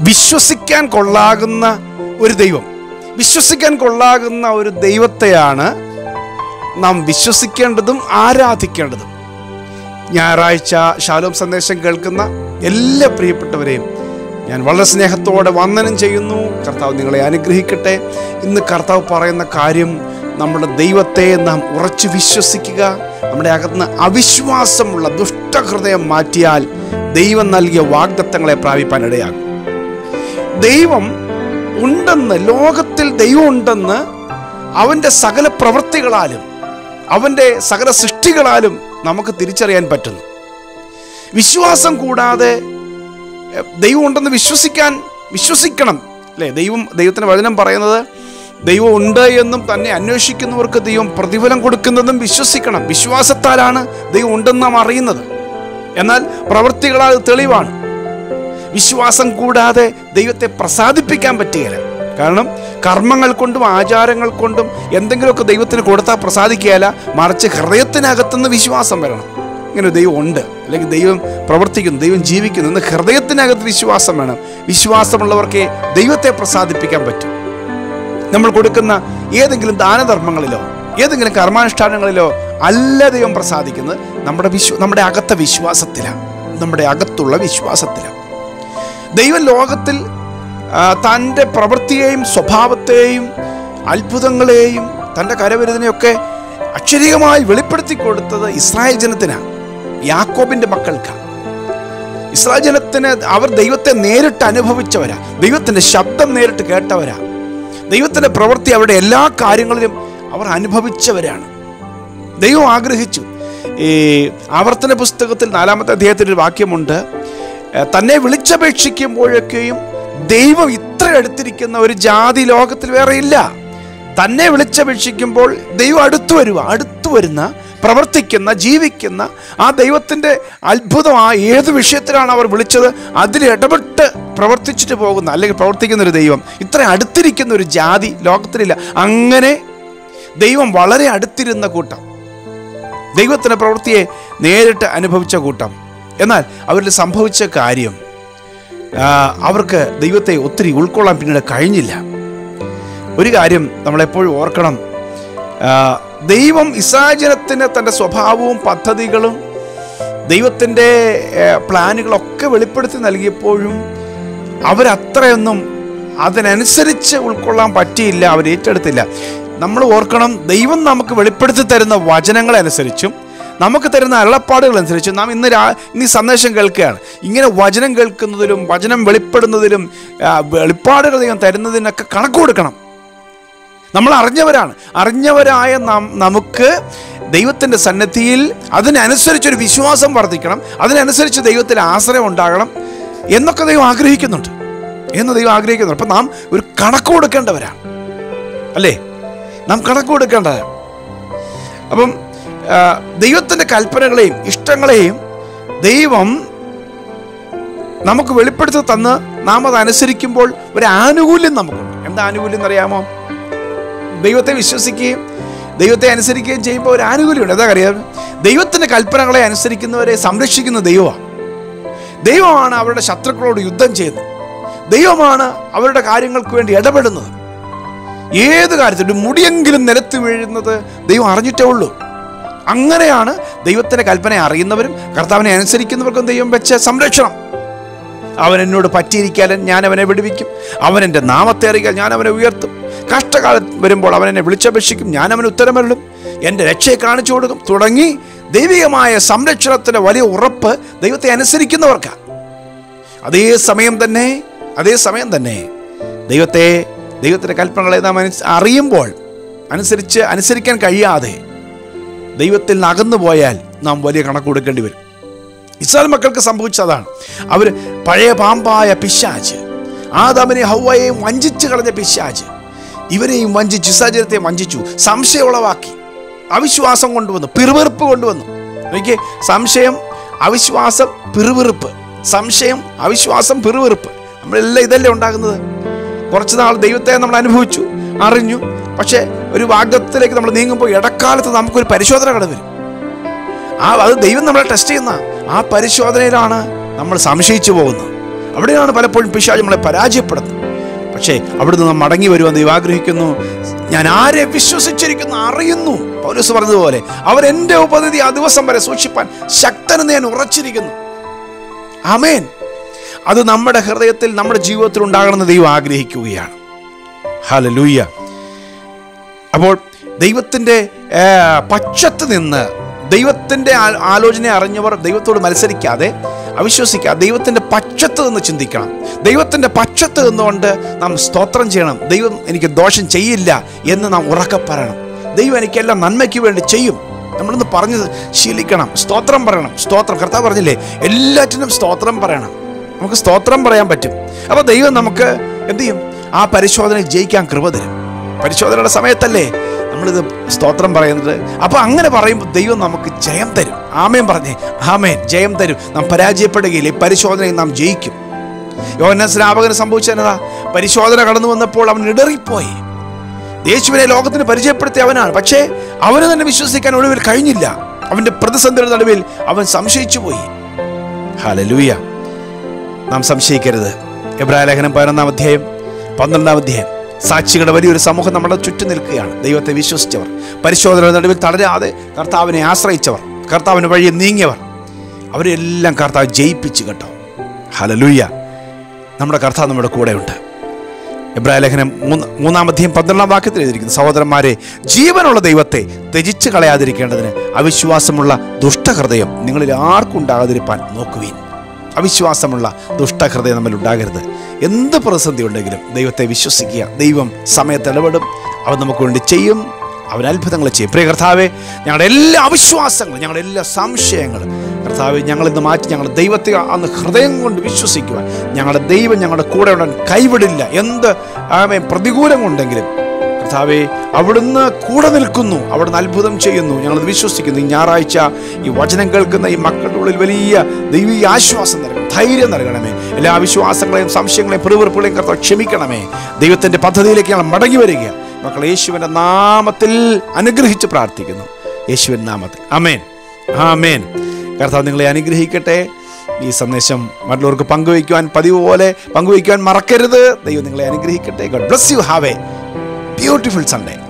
വിശ്വസിക്കാൻ കൊള്ളാകുന്ന ഒരു ദൈവം വിശ്വസിക്കാൻ കൊള്ളാകുന്ന ഒരു ദൈവത്തെയാണ് നാം വിശ്വസിക്കേണ്ടതും ആരാധിക്കേണ്ടതും ഞായറാഴ്ച ശാലോം സന്ദേശം കേൾക്കുന്ന എല്ലാ പ്രിയപ്പെട്ടവരെയും ഞാൻ വളരെ സ്നേഹത്തോടെ വന്ദനം ചെയ്യുന്നു കർത്താവ് നിങ്ങളെ അനുഗ്രഹിക്കട്ടെ ഇന്ന് കർത്താവ് പറയുന്ന കാര്യം നമ്മുടെ ദൈവത്തെ നാം ഉറച്ചു വിശ്വസിക്കുക നമ്മുടെ അകത്തുനിന്ന് അവിശ്വാസമുള്ള ദുഷ്ടഹൃദയം മാറ്റിയാൽ ദൈവം നൽകിയ വാഗ്ദത്തങ്ങളെ പ്രാപിപ്പാൻ ഇടയാകും ദൈവം ഉണ്ടെന്ന് ലോകത്തിൽ ദൈവം ഉണ്ടെന്ന് അവൻ്റെ സകല പ്രവൃത്തികളാലും അവൻ്റെ സകല സൃഷ്ടികളാലും നമുക്ക് തിരിച്ചറിയാൻ പറ്റുന്നു വിശ്വാസം കൂടാതെ എഹ്, ദൈവം ഉണ്ടെന്ന് വിശ്വസിക്കാൻ വിശ്വസിക്കണം അല്ലേ ദൈവം ദൈവത്തിൻ്റെ വചനം പറയുന്നത് ദൈവം ഉണ്ട് എന്നും തന്നെ അന്വേഷിക്കുന്നവർക്ക് ദൈവം പ്രതിഫലം കൊടുക്കുന്നതും വിശ്വസിക്കണം വിശ്വാസത്താലാണ് ദൈവം ഉണ്ടെന്ന് നാം അറിയുന്നത് എന്നാൽ പ്രവൃത്തികളാൽ അത് തെളിവാണ് വിശ്വാസം കൂടാതെ ദൈവത്തെ പ്രസാദിപ്പിക്കാൻ പറ്റുകയില്ല കാരണം കർമ്മങ്ങൾ കൊണ്ടും ആചാരങ്ങൾ കൊണ്ടും എന്തെങ്കിലുമൊക്കെ ദൈവത്തിന് കൊടുത്താൽ പ്രസാദിക്കുകയില്ല മറിച്ച് ഹൃദയത്തിനകത്തുനിന്ന് വിശ്വാസം വരണം ഇങ്ങനെ ഒരു ദൈവം ഉണ്ട് അല്ലെങ്കിൽ ദൈവം പ്രവർത്തിക്കുന്നു ദൈവം ജീവിക്കുന്നു എന്ന് ഹൃദയത്തിനകത്ത് വിശ്വാസം വേണം വിശ്വാസമുള്ളവർക്ക് ദൈവത്തെ പ്രസാദിപ്പിക്കാൻ പറ്റും നമ്മൾ കൊടുക്കുന്ന ഏതെങ്കിലും ദാനധർമ്മങ്ങളിലോ ഏതെങ്കിലും കർമാനുഷ്ഠാനങ്ങളിലോ അല്ല ദൈവം പ്രസാദിക്കുന്നത് നമ്മുടെ വിശ്വ നമ്മുടെ അകത്ത വിശ്വാസത്തിലാണ് നമ്മുടെ അകത്തുള്ള വിശ്വാസത്തിലാണ് ദൈവം ലോകത്തിൽ ആ, തൻ്റെ പ്രവൃത്തിയെയും സ്വഭാവത്തെയും അത്ഭുതങ്ങളെയും തൻ്റെ കരവിരുതിനെയൊക്കെ അക്ഷരീയമായി വെളിപ്പെടുത്തി കൊടുത്തത് ഇസ്രായേൽ ജനത്തിനാണ് യാക്കോബിൻ്റെ മക്കൾക്കാണ് ഇസ്രായേൽ ജനത്തിന് അവർ ദൈവത്തെ നേരിട്ട് അനുഭവിച്ചവരാ ദൈവത്തിൻ്റെ ശബ്ദം നേരിട്ട് കേട്ടവരാ ദൈവത്തിൻ്റെ പ്രവൃത്തി അവരുടെ എല്ലാ കാര്യങ്ങളിലും അവർ അനുഭവിച്ചവരാണ് ദൈവം ആഗ്രഹിച്ചു ഈ ആവർത്തന പുസ്തകത്തിൽ നാലാമത്തെ അധ്യായത്തിൽ ഒരു വാക്യമുണ്ട് ഏഹ് തന്നെ വിളിച്ചപേക്ഷിക്കുമ്പോഴൊക്കെയും ദൈവം ഇത്ര അടുത്തിരിക്കുന്ന ഒരു ജാതി ലോകത്തിൽ വേറെ ഇല്ല തന്നെ വിളിച്ചപേക്ഷിക്കുമ്പോൾ ദൈവം അടുത്തു വരുക അടുത്തു വരുന്ന പ്രവർത്തിക്കുന്ന ജീവിക്കുന്ന ആ ദൈവത്തിൻ്റെ അത്ഭുതം ആ ഏത് വിഷയത്തിലാണ് അവർ വിളിച്ചത് അതിൽ ഇടപെട്ട് പ്രവർത്തിച്ചിട്ട് പോകുന്ന അല്ലെങ്കിൽ പ്രവർത്തിക്കുന്ന ഒരു ദൈവം ഇത്ര അടുത്തിരിക്കുന്ന ഒരു ജാതി ലോകത്തിലില്ല അങ്ങനെ ദൈവം വളരെ അടുത്തിരുന്ന കൂട്ടം ദൈവത്തിൻ്റെ പ്രവൃത്തിയെ നേരിട്ട് അനുഭവിച്ച കൂട്ടം എന്നാൽ അവരിൽ സംഭവിച്ച കാര്യം ആ, അവർക്ക് ദൈവത്തെ ഒത്തിരി ഉൾക്കൊള്ളാൻ പിന്നീട് കഴിഞ്ഞില്ല ഒരു കാര്യം നമ്മളെപ്പോഴും ഓർക്കണം ആ, ദൈവം ഇസാജനത്തിന് തൻ്റെ സ്വഭാവവും പദ്ധതികളും ദൈവത്തിൻ്റെ ഏ, പ്ലാനുകളൊക്കെ വെളിപ്പെടുത്തി നൽകിയപ്പോഴും അവരത്രയൊന്നും അതിനനുസരിച്ച് ഉൾക്കൊള്ളാൻ പറ്റിയില്ല അവർ ഏറ്റെടുത്തില്ല നമ്മൾ ഓർക്കണം ദൈവം നമുക്ക് വെളിപ്പെടുത്തി തരുന്ന വചനങ്ങളനുസരിച്ചും നമുക്ക് തരുന്ന അരുളപ്പാടുകൾ അനുസരിച്ചും നാം ഇന്ന് രാ ഇന്ന് ഈ സന്ദേശം കേൾക്കുകയാണ് ഇങ്ങനെ വചനം കേൾക്കുന്നതിലും വചനം വെളിപ്പെടുന്നതിലും ആ, വെളിപ്പാടുകൾ ദൈവം തരുന്നതിനൊക്കെ കണക്ക് കൊടുക്കണം നമ്മൾ അറിഞ്ഞവരാണ് അറിഞ്ഞവരായ നാം നമുക്ക് ദൈവത്തിൻ്റെ സന്നദ്ധിയിൽ അതിനനുസരിച്ചൊരു വിശ്വാസം വർദ്ധിക്കണം അതിനനുസരിച്ച് ദൈവത്തിൽ ആശ്രയം ഉണ്ടാകണം എന്നൊക്കെ ദൈവം ആഗ്രഹിക്കുന്നുണ്ട് എന്ന് ദൈവം ആഗ്രഹിക്കുന്നുണ്ട് അപ്പം നാം ഒരു കണക്ക് കൊടുക്കേണ്ടവരാണ് അല്ലേ നാം കണക്ക് കൊടുക്കേണ്ടതാണ് അപ്പം ആ, ദൈവത്തിൻ്റെ കൽപ്പനകളെയും ഇഷ്ടങ്ങളെയും ദൈവം നമുക്ക് വെളിപ്പെടുത്തി തന്ന് നാം അത് അനുസരിക്കുമ്പോൾ ഒരു ആനുകൂല്യം നമുക്കുണ്ട് എന്താ ആനുകൂല്യം എന്നറിയാമോ ദൈവത്തെ വിശ്വസിക്കുകയും ദൈവത്തെ അനുസരിക്കുകയും ചെയ്യുമ്പോൾ ഒരു ആനുകൂല്യമുണ്ട് എന്താ അറിയാം ദൈവത്തിൻ്റെ കൽപ്പനകളെ അനുസരിക്കുന്നവരെ സംരക്ഷിക്കുന്ന ദൈവമാണ് ദൈവമാണ് അവരുടെ ശത്രുക്കളോട് യുദ്ധം ചെയ്യുന്നത് ദൈവമാണ് അവരുടെ കാര്യങ്ങൾക്ക് വേണ്ടി ഇടപെടുന്നത് ഏത് കാര്യത്തിൽ ഒരു മുടിയെങ്കിലും നിലത്ത് വീഴുന്നത് ദൈവം അറിഞ്ഞിട്ടേ ഉള്ളൂ അങ്ങനെയാണ് ദൈവത്തിൻ്റെ കൽപ്പന അറിയുന്നവരും കർത്താവിനെ അനുസരിക്കുന്നവർക്കും ദൈവം വെച്ച സംരക്ഷണം അവൻ എന്നോട് പറ്റിയിരിക്കാലും ഞാൻ അവനെ വിടുവിക്കും അവൻ എൻ്റെ നാമത്തെ അറിയിക്കാൻ ഞാൻ അവനെ ഉയർത്തും കഷ്ടകാലം വരുമ്പോൾ അവൻ എന്നെ വിളിച്ചപേക്ഷിക്കും ഞാൻ അവന് ഉത്തരമരുളും എൻ്റെ രക്ഷയെ കാണിച്ചു കൊടുക്കും തുടങ്ങി ദൈവികമായ സംരക്ഷണത്തിൻ്റെ വലിയ ഉറപ്പ് ദൈവത്തെ അനുസരിക്കുന്നവർക്കാണ് അതേ സമയം തന്നെ അതേ സമയം തന്നെ ദൈവത്തെ ദൈവത്തിൻ്റെ കൽപ്പനകളെ നാം അനുസ- അറിയുമ്പോൾ അനുസരിച്ച് അനുസരിക്കാൻ കഴിയാതെ ദൈവത്തിൽ നിന്ന് അകന്നു പോയാൽ നാം വലിയ കണക്ക് കൊടുക്കേണ്ടി വരും ഇസ്രായേൽ മക്കൾക്ക് സംഭവിച്ചതാണ് അവർ പഴയ പാമ്പായ പിശാച്ച് ആദാമിനെ ഹൗവയെയും വഞ്ചിച്ച് കളഞ്ഞ പിശാച്ച് ഇവരെയും വഞ്ചിച്ചു ഇസ്രാജനത്തെ വഞ്ചിച്ചു സംശയം ഉളവാക്കി അവിശ്വാസം കൊണ്ടുവന്നു പിറുവിറുപ്പ് കൊണ്ടുവന്നു എനിക്ക് സംശയം അവിശ്വാസം പിറുവിറുപ്പ് സംശയം അവിശ്വാസം പിറുവിറുപ്പ് നമ്മളെല്ലാം ഇതല്ലേ ഉണ്ടാകുന്നത് കുറച്ച് നാൾ ദൈവത്തെ നമ്മൾ അനുഭവിച്ചു അറിഞ്ഞു പക്ഷേ ഒരു വാഗ്ദത്തിലേക്ക് നമ്മൾ നീങ്ങുമ്പോൾ ഇടക്കാലത്ത് നമുക്കൊരു പരിശോധന കടന്നു വരും ആ അത് ദൈവം നമ്മളെ ടെസ്റ്റ് ചെയ്യുന്ന ആ പരിശോധനയിലാണ് നമ്മൾ സംശയിച്ചു പോകുന്നത് അവിടെയാണ് പലപ്പോഴും പിശാച് നമ്മളെ പരാജയപ്പെടുന്നത് പക്ഷേ അവിടുന്ന് നാം മടങ്ങി വരുവാൻ ദൈവം ആഗ്രഹിക്കുന്നു ഞാൻ ആരെ വിശ്വസിച്ചിരിക്കുന്നു അറിയുന്നു പൗലൂസ് പറഞ്ഞതുപോലെ അവർ എൻ്റെ ഉപനിധി ആ ദിവസം വരെ സൂക്ഷിപ്പാൻ ശക്തനെന്ന് ഞാൻ ഉറച്ചിരിക്കുന്നു ആമേൻ അത് നമ്മുടെ ഹൃദയത്തിൽ നമ്മുടെ ജീവിതത്തിൽ ഉണ്ടാകണമെന്ന് ദൈവം ആഗ്രഹിക്കുകയാണ് ഹലലൂയ്യ അപ്പോൾ ദൈവത്തിൻ്റെ ആ, പക്ഷത്ത് നിന്ന് ദൈവത്തിൻ്റെ ആ- ആലോചന അറിഞ്ഞവർ ദൈവത്തോട് മത്സരിക്കാതെ അവിശ്വസിക്കാതെ ദൈവത്തിൻ്റെ പക്ഷത്ത് നിന്ന് ചിന്തിക്കണം ദൈവത്തിൻ്റെ പക്ഷത്ത് നിന്നുകൊണ്ട് നാം സ്തോത്രം ചെയ്യണം ദൈവം എനിക്ക് ദോഷം ചെയ്യില്ല എന്ന് നാം ഉറക്കെ പറയണം ദൈവം എനിക്കെല്ലാം നന്മയ്ക്ക് വേണ്ടി ചെയ്യും നമ്മളിന്ന് പറഞ്ഞ് ശീലിക്കണം സ്തോത്രം പറയണം സ്തോത്രം കർത്താവ് പറഞ്ഞില്ലേ എല്ലാറ്റിനും സ്തോത്രം പറയണം നമുക്ക് സ്തോത്രം പറയാൻ പറ്റും അപ്പോൾ ദൈവം നമുക്ക് എന്ത് ചെയ്യും ആ പരിശോധനയിൽ ജയിക്കാൻ കൃപ തരും പരിശോധനയുടെ സമയത്തല്ലേ നമ്മളിത് സ്തോത്രം പറയുന്നത് അപ്പോൾ അങ്ങനെ പറയുമ്പോൾ ദൈവം നമുക്ക് ജയം തരും ആമേൻ പറഞ്ഞേ ആമേൻ ജയം തരും നാം പരാജയപ്പെടുകയില്ല ഈ പരിശോധനയിൽ നാം ജയിക്കും യോഹന്ന സ്നാപകന് സംഭവിച്ചതാ പരിശോധന കടന്നു വന്നപ്പോൾ അവൻ ഇടറിപ്പോയി യേശുവിനെ ലോകത്തിന് പരിചയപ്പെടുത്തിയ അവനാണ് പക്ഷേ അവന് തന്നെ വിശ്വസിക്കാൻ ഒടുവിൽ കഴിഞ്ഞില്ല അവന്റെ പ്രതിസന്ധിയുടെ നടുവിൽ അവൻ സംശയിച്ചു പോയി ഹലലൂയ നാം സംശയിക്കരുത് എബ്രായ ലേഖനം പതിനൊന്നാം അധ്യായം പന്ത്രണ്ടാം അധ്യായം സാക്ഷികളുടെ വലിയൊരു സമൂഹം നമ്മുടെ ചുറ്റും നിൽക്കുകയാണ് ദൈവത്തെ വിശ്വസിച്ചവർ പരിശോധനയുടെ നടുവിൽ തളരാതെ കർത്താവിനെ ആശ്രയിച്ചവർ കർത്താവിന് വഴി നീങ്ങിയവർ അവരെല്ലാം കർത്താവ് ജയിപ്പിച്ചു കേട്ടോ ഹലലൂയ നമ്മുടെ കർത്താവ് നമ്മുടെ കൂടെയുണ്ട് എബ്രായ ലേഖനം മൂന്ന് മൂന്നാം അധ്യായം പന്ത്രണ്ടാം വാക്യത്തിൽ എഴുതിയിരിക്കുന്നു സഹോദരന്മാരെ ജീവനുള്ള ദൈവത്തെ ത്യജിച്ച് കളയാതിരിക്കേണ്ടതിന് അവിശ്വാസമുള്ള ദുഷ്ടഹൃദയം നിങ്ങളിൽ ആർക്കും ഉണ്ടാകാതിരിപ്പാൻ നോക്കുവീൻ അവിശ്വാസമുള്ള ദുഷ്ടഹൃദയം നമ്മൾ ഉണ്ടാകരുത് എന്ത് പ്രതിസന്ധി ഉണ്ടെങ്കിലും ദൈവത്തെ വിശ്വസിക്കുക ദൈവം സമയത്ത് ഇടപെടും അവൻ നമുക്ക് വേണ്ടി ചെയ്യും അവൻ അത്ഭുതങ്ങൾ ചെയ്യും പ്രിയ കർത്താവെ ഞങ്ങളുടെ എല്ലാ അവിശ്വാസങ്ങളും ഞങ്ങളുടെ എല്ലാ സംശയങ്ങളും കർത്താവെ ഞങ്ങൾ ഇന്ന് മാറ്റി ഞങ്ങളുടെ ദൈവത്തെ അന്ന് ഹൃദയം കൊണ്ട് വിശ്വസിക്കുവാൻ ഞങ്ങളുടെ ദൈവം ഞങ്ങളുടെ കൂടെ ഉടൻ കൈവിടില്ല എന്ത് ആമേ പ്രതികൂലം ഉണ്ടെങ്കിലും കർത്താവെ അവിടുന്ന് കൂടെ നിൽക്കുന്നു അവിടുന്ന് അത്ഭുതം ചെയ്യുന്നു ഞങ്ങളത് വിശ്വസിക്കുന്നു ഈ ഞായറാഴ്ച ഈ വചനം കേൾക്കുന്ന ഈ മക്കളുടെ ഉള്ളിൽ വലിയ ദൈവീയ ആശ്വാസം നൽകണം ധൈര്യം നൽകണമേ എല്ലാ വിശ്വാസങ്ങളെയും സംശയങ്ങളെയും പിറുപിറുപ്പുകളെയും കർത്താവ് ക്ഷമിക്കണമേ ദൈവത്തിൻ്റെ പദ്ധതിയിലേക്ക് ഞങ്ങൾ മടങ്ങി വരിക മക്കൾ യേശുവിൻ്റെ നാമത്തിൽ അനുഗ്രഹിച്ച് പ്രാർത്ഥിക്കുന്നു യേശുവിൻ നാമത്തിൽ അമേൻ ആമേൻ കർത്താവ് നിങ്ങളെ അനുഗ്രഹിക്കട്ടെ ഈ സന്ദേശം മറ്റുള്ളവർക്ക് പങ്കുവയ്ക്കുവാൻ പതിവ് പോലെ പങ്കുവയ്ക്കുവാൻ മറക്കരുത് ദൈവം നിങ്ങളെ അനുഗ്രഹിക്കട്ടെ god bless you have a beautiful Sunday